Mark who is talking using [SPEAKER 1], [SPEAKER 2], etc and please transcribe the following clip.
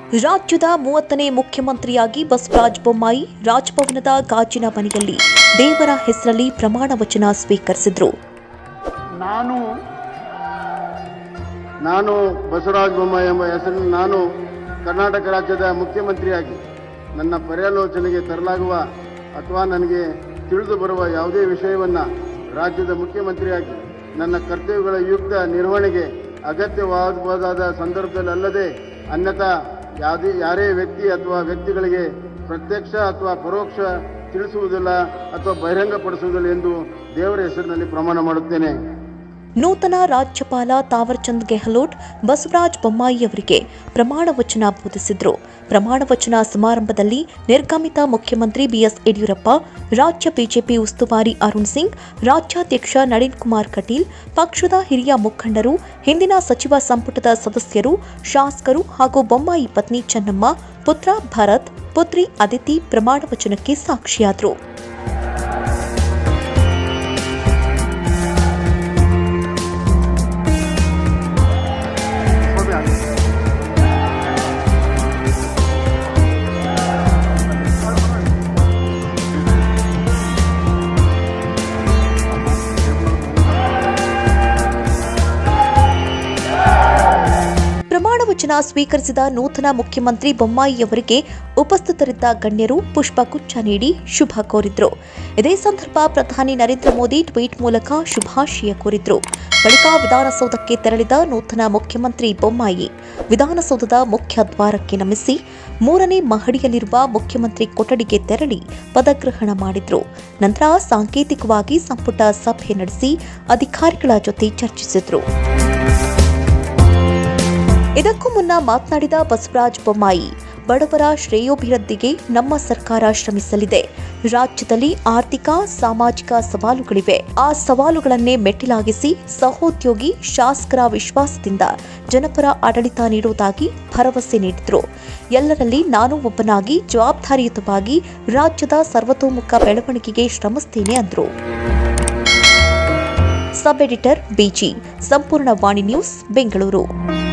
[SPEAKER 1] ರಾಜ್ಯದ ಮೂವತ್ತನೇ ಮುಖ್ಯಮಂತ್ರಿಯಾಗಿ ಬಸವರಾಜ ಬೊಮ್ಮಾಯಿ ರಾಜಭವನದ ಗಾಜಿನ ಮನೆಯಲ್ಲಿ ದೇವರ ಹೆಸರಲ್ಲಿ ಪ್ರಮಾಣ ವಚನ ಸ್ವೀಕರಿಸಿದ್ರು
[SPEAKER 2] ನಾನು ನಾನು ಬಸವರಾಜ ಬೊಮ್ಮಾಯಿ ಎಂಬ ಹೆಸರಿನ ನಾನು ಕರ್ನಾಟಕ ರಾಜ್ಯದ ಮುಖ್ಯಮಂತ್ರಿಯಾಗಿ ನನ್ನ ಪರ್ಯಾಲೋಚನೆಗೆ ತರಲಾಗುವ ಅಥವಾ ನನಗೆ ತಿಳಿದು ಬರುವ ಯಾವುದೇ ವಿಷಯವನ್ನು ರಾಜ್ಯದ ಮುಖ್ಯಮಂತ್ರಿಯಾಗಿ ನನ್ನ ಕರ್ತವ್ಯಗಳ ಯುಕ್ತ ನಿರ್ವಹಣೆಗೆ ಅಗತ್ಯವಾದವಾದ ಸಂದರ್ಭದಲ್ಲದೆ ಅನ್ಯಥಾ ಯಾವುದೇ ಯಾರೇ ವ್ಯಕ್ತಿ ಅಥವಾ ವ್ಯಕ್ತಿಗಳಿಗೆ ಪ್ರತ್ಯಕ್ಷ ಅಥವಾ ಪರೋಕ್ಷ ತಿಳಿಸುವುದಿಲ್ಲ ಅಥವಾ ಬಹಿರಂಗಪಡಿಸುವುದಿಲ್ಲ ಎಂದು ದೇವರ ಹೆಸರಿನಲ್ಲಿ ಪ್ರಮಾಣ ಮಾಡುತ್ತೇನೆ
[SPEAKER 1] ನೂತನ ರಾಜ್ಯಪಾಲ ತಾವರ್ಚಂದ್ ಗೆಹ್ಲೋಟ್ ಬಸವರಾಜ ಬೊಮ್ಮಾಯಿ ಅವರಿಗೆ ಪ್ರಮಾಣ ವಚನ ಬೋಧಿಸಿದ್ರು ಪ್ರಮಾಣ ವಚನ ಸಮಾರಂಭದಲ್ಲಿ ನಿರ್ಗಮಿತ ಮುಖ್ಯಮಂತ್ರಿ ಬಿಎಸ್ ಯಡಿಯೂರಪ್ಪ ರಾಜ್ಯ ಬಿಜೆಪಿ ಉಸ್ತುವಾರಿ ಅರುಣ್ ಸಿಂಗ್ ರಾಜ್ಯಾಧ್ಯಕ್ಷ ನಳಿನ್ ಕುಮಾರ್ ಕಟೀಲ್ ಪಕ್ಷದ ಹಿರಿಯ ಮುಖಂಡರು ಹಿಂದಿನ ಸಚಿವ ಸಂಪುಟದ ಸದಸ್ಯರು ಶಾಸಕರು ಹಾಗೂ ಬೊಮ್ಮಾಯಿ ಪತ್ನಿ ಚೆನ್ನಮ್ಮ ಪುತ್ರ ಭರತ್ ಪುತ್ರಿ ಅದಿತಿ ಪ್ರಮಾಣ ವಚನಕ್ಕೆ ಸಾಕ್ಷಿಯಾದರು ಪ್ರಮಾಣ ವಚನ ಸ್ವೀಕರಿಸಿದ ನೂತನ ಮುಖ್ಯಮಂತ್ರಿ ಬೊಮ್ಮಾಯಿಯವರಿಗೆ ಉಪಸ್ಥಿತರಿದ್ದ ಗಣ್ಯರು ಪುಷ್ಪಗುಚ್ಛ ನೀಡಿ ಶುಭ ಕೋರಿದ್ರು ಇದೇ ಸಂದರ್ಭ ಪ್ರಧಾನಿ ನರೇಂದ್ರ ಮೋದಿ ಟ್ವೀಟ್ ಮೂಲಕ ಶುಭಾಶಯ ಕೋರಿದ್ರು ಬಳಿಕ ವಿಧಾನಸೌಧಕ್ಕೆ ತೆರಳಿದ ನೂತನ ಮುಖ್ಯಮಂತ್ರಿ ಬೊಮ್ಮಾಯಿ ವಿಧಾನಸೌಧದ ಮುಖ್ಯ ದ್ವಾರಕ್ಕೆ ನಮಿಸಿ ಮೂರನೇ ಮಹಡಿಯಲ್ಲಿರುವ ಮುಖ್ಯಮಂತ್ರಿ ಕೊಠಡಿಗೆ ತೆರಳಿ ಪದಗ್ರಹಣ ಮಾಡಿದ್ರು ನಂತರ ಸಾಂಕೇತಿಕವಾಗಿ ಸಂಪುಟ ಸಭೆ ನಡೆಸಿ ಅಧಿಕಾರಿಗಳ ಜೊತೆ ಚರ್ಚಿಸಿದ್ರು ಇದಕ್ಕೂ ಮುನ್ನ ಮಾತನಾಡಿದ ಬಸವರಾಜ ಬೊಮ್ಮಾಯಿ ಬಡವರ ಶ್ರೇಯೋಭಿವೃದ್ಧಿಗೆ ನಮ್ಮ ಸರ್ಕಾರ ಶ್ರಮಿಸಲಿದೆ ರಾಜ್ಯದಲ್ಲಿ ಆರ್ಥಿಕ ಸಾಮಾಜಿಕ ಸವಾಲುಗಳಿವೆ ಆ ಸವಾಲುಗಳನ್ನೇ ಮೆಟ್ಟಿಲಾಗಿಸಿ ಸಹೋದ್ಯೋಗಿ ಶಾಸಕರ ವಿಶ್ವಾಸದಿಂದ ಜನಪರ ಆಡಳಿತ ನೀಡುವುದಾಗಿ ಭರವಸೆ ನೀಡಿದರು ಎಲ್ಲರಲ್ಲಿ ನಾನು ಒಬ್ಬನಾಗಿ ಜವಾಬ್ದಾರಿಯುತವಾಗಿ ರಾಜ್ಯದ ಸರ್ವತೋಮುಖ ಬೆಳವಣಿಗೆಗೆ ಶ್ರಮಿಸ್ತೇನೆ ಅಂದರು ಸಬ್ ಎಡಿಟರ್ ಬಿಜಿ ಸಂಪೂರ್ಣ ವಾಣಿ ನ್ಯೂಸ್ ಬೆಂಗಳೂರು